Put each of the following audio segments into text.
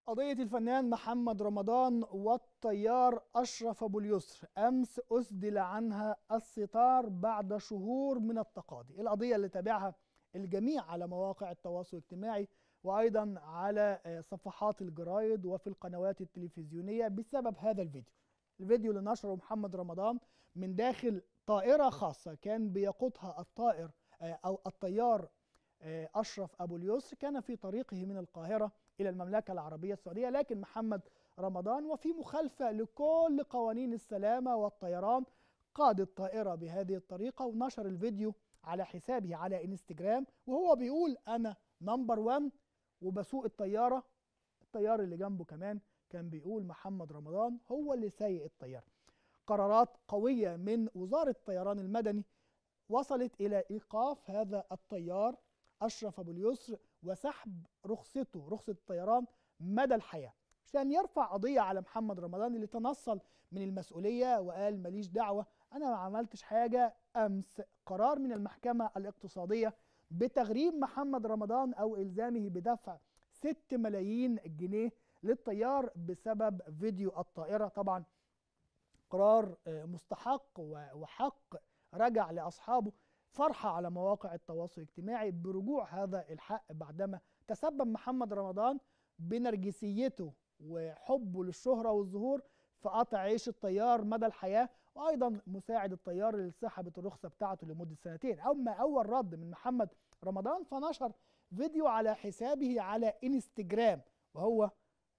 قضية الفنان محمد رمضان والطيار أشرف أبو اليسر أمس أسدل عنها الستار بعد شهور من التقاضي القضية اللي تابعها الجميع على مواقع التواصل الاجتماعي وأيضا على صفحات الجرايد وفي القنوات التلفزيونية بسبب هذا الفيديو الفيديو اللي نشره محمد رمضان من داخل طائرة خاصة كان بيقودها الطائر أو الطيار أشرف أبو اليسر كان في طريقه من القاهرة إلى المملكة العربية السعودية لكن محمد رمضان وفي مخالفة لكل قوانين السلامة والطيران قاد الطائرة بهذه الطريقة ونشر الفيديو على حسابه على انستجرام وهو بيقول أنا نمبر 1 وبسوق الطيارة الطيار اللي جنبه كمان كان بيقول محمد رمضان هو اللي سايق الطيارة قرارات قوية من وزارة الطيران المدني وصلت إلى إيقاف هذا الطيار أشرف أبو اليسر وسحب رخصته رخصة الطيران مدى الحياة عشان يرفع قضية على محمد رمضان اللي تنصل من المسؤولية وقال ماليش دعوة أنا ما عملتش حاجة أمس قرار من المحكمة الاقتصادية بتغريم محمد رمضان أو إلزامه بدفع 6 ملايين جنيه للطيار بسبب فيديو الطائرة طبعا قرار مستحق وحق رجع لأصحابه فرحة على مواقع التواصل الاجتماعي برجوع هذا الحق بعدما تسبب محمد رمضان بنرجسيته وحبه للشهرة والظهور في قطع عيش الطيار مدى الحياة وأيضا مساعد الطيار اللي سحبت الرخصة بتاعته لمدة سنتين أما أول رد من محمد رمضان فنشر فيديو على حسابه على انستجرام وهو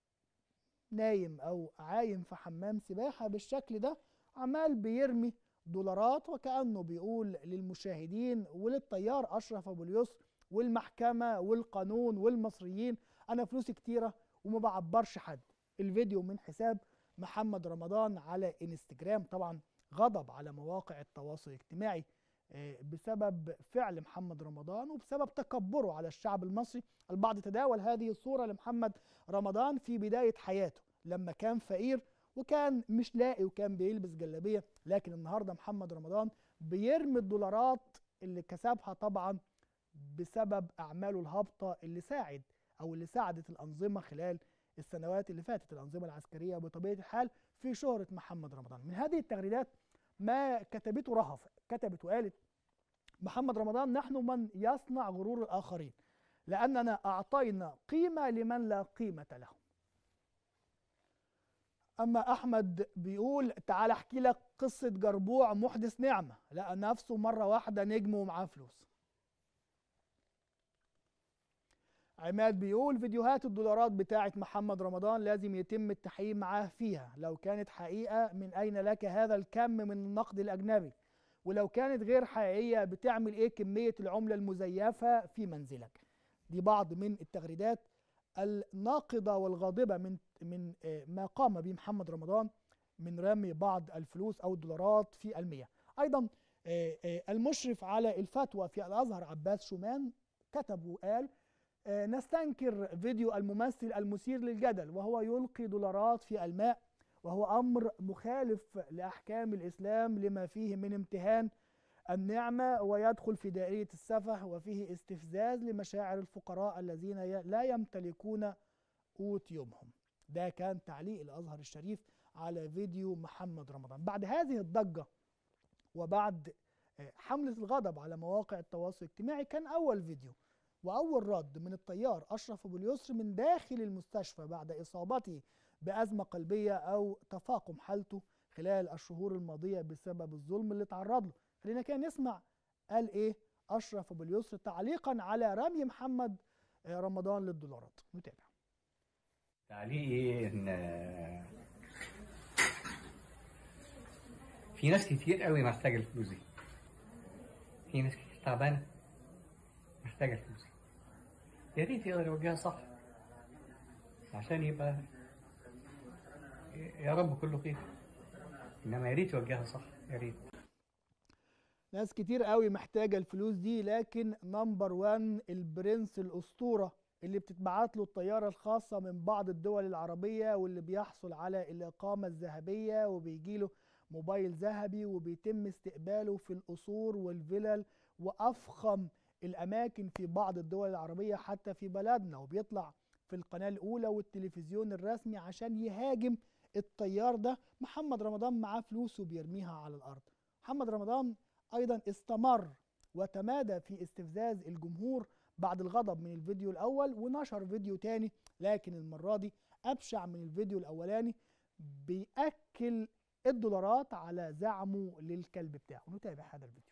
نايم أو عايم في حمام سباحة بالشكل ده عمال بيرمي دولارات وكأنه بيقول للمشاهدين وللطيار أشرف أبو اليسر والمحكمة والقانون والمصريين أنا فلوسي كتيرة وما بعبرش حد الفيديو من حساب محمد رمضان على انستجرام طبعا غضب على مواقع التواصل الاجتماعي بسبب فعل محمد رمضان وبسبب تكبره على الشعب المصري البعض تداول هذه الصورة لمحمد رمضان في بداية حياته لما كان فقير وكان مش لاقي وكان بيلبس جلابيه لكن النهارده محمد رمضان بيرمي الدولارات اللي كسبها طبعا بسبب اعماله الهابطه اللي ساعد او اللي ساعدت الانظمه خلال السنوات اللي فاتت الانظمه العسكريه بطبيعه الحال في شهره محمد رمضان من هذه التغريدات ما كتبته رهف كتبت وقالت محمد رمضان نحن من يصنع غرور الاخرين لاننا اعطينا قيمه لمن لا قيمه لهم اما احمد بيقول تعال احكي لك قصه جربوع محدث نعمه لقى نفسه مره واحده نجم ومعاه فلوس عماد بيقول فيديوهات الدولارات بتاعه محمد رمضان لازم يتم التحقيق معاه فيها لو كانت حقيقه من اين لك هذا الكم من النقد الاجنبي ولو كانت غير حقيقيه بتعمل ايه كميه العمله المزيفه في منزلك دي بعض من التغريدات الناقضه والغاضبه من من ما قام به محمد رمضان من رمي بعض الفلوس او الدولارات في المياه. ايضا المشرف على الفتوى في الازهر عباس شومان كتب وقال نستنكر فيديو الممثل المثير للجدل وهو يلقي دولارات في الماء وهو امر مخالف لاحكام الاسلام لما فيه من امتهان النعمة ويدخل في دائرة السفه وفيه استفزاز لمشاعر الفقراء الذين لا يمتلكون قوت يومهم ده كان تعليق الأزهر الشريف على فيديو محمد رمضان بعد هذه الضجة وبعد حملة الغضب على مواقع التواصل الاجتماعي كان أول فيديو وأول رد من الطيار أشرف أبو اليسر من داخل المستشفى بعد إصابته بأزمة قلبية أو تفاقم حالته خلال الشهور الماضية بسبب الظلم اللي تعرض له خلينا كده نسمع قال ايه اشرف ابو اليسر تعليقا على رمي محمد رمضان للدولارات نتابع تعليقي ان في ناس كتير قوي محتاجه الفلوس دي في ناس كتير تعبانه محتاجه الفلوس دي يا ريت يقدر يوجهها صح عشان يبقى يا رب كله خير انما يا ريت يوجهها صح يا ريت ناس كتير قوي محتاجه الفلوس دي لكن نمبر 1 البرنس الاسطوره اللي بتتبعت له الطياره الخاصه من بعض الدول العربيه واللي بيحصل على الاقامه الذهبيه وبيجي له موبايل ذهبي وبيتم استقباله في القصور والفلل وافخم الاماكن في بعض الدول العربيه حتى في بلدنا وبيطلع في القناة الأولى والتلفزيون الرسمي عشان يهاجم الطيار ده محمد رمضان معاه فلوس وبيرميها على الأرض محمد رمضان أيضا استمر وتمادى في استفزاز الجمهور بعد الغضب من الفيديو الأول ونشر فيديو تاني لكن المرة دي أبشع من الفيديو الأولاني بيأكل الدولارات على زعمه للكلب بتاعه نتابع هذا الفيديو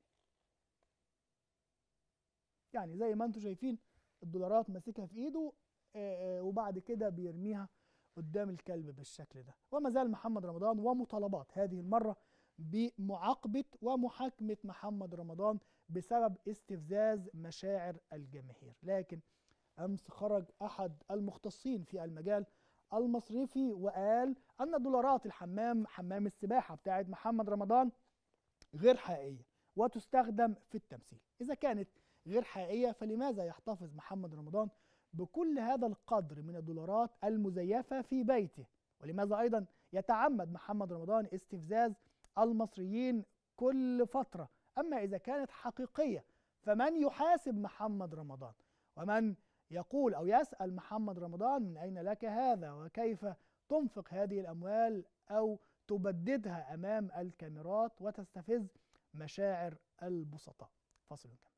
يعني زي ما انتم شايفين الدولارات ماسكها في ايده آه، آه، وبعد كده بيرميها قدام الكلب بالشكل ده وما زال محمد رمضان ومطالبات هذه المرة بمعاقبة ومحاكمة محمد رمضان بسبب استفزاز مشاعر الجماهير لكن أمس خرج أحد المختصين في المجال المصرفي وقال أن دولارات الحمام حمام السباحة بتاعت محمد رمضان غير حقيقية وتستخدم في التمثيل إذا كانت غير حقيقية فلماذا يحتفظ محمد رمضان بكل هذا القدر من الدولارات المزيفة في بيته ولماذا أيضا يتعمد محمد رمضان استفزاز المصريين كل فترة أما إذا كانت حقيقية فمن يحاسب محمد رمضان ومن يقول أو يسأل محمد رمضان من أين لك هذا وكيف تنفق هذه الأموال أو تبددها أمام الكاميرات وتستفز مشاعر البسطاء فاصل ونكمل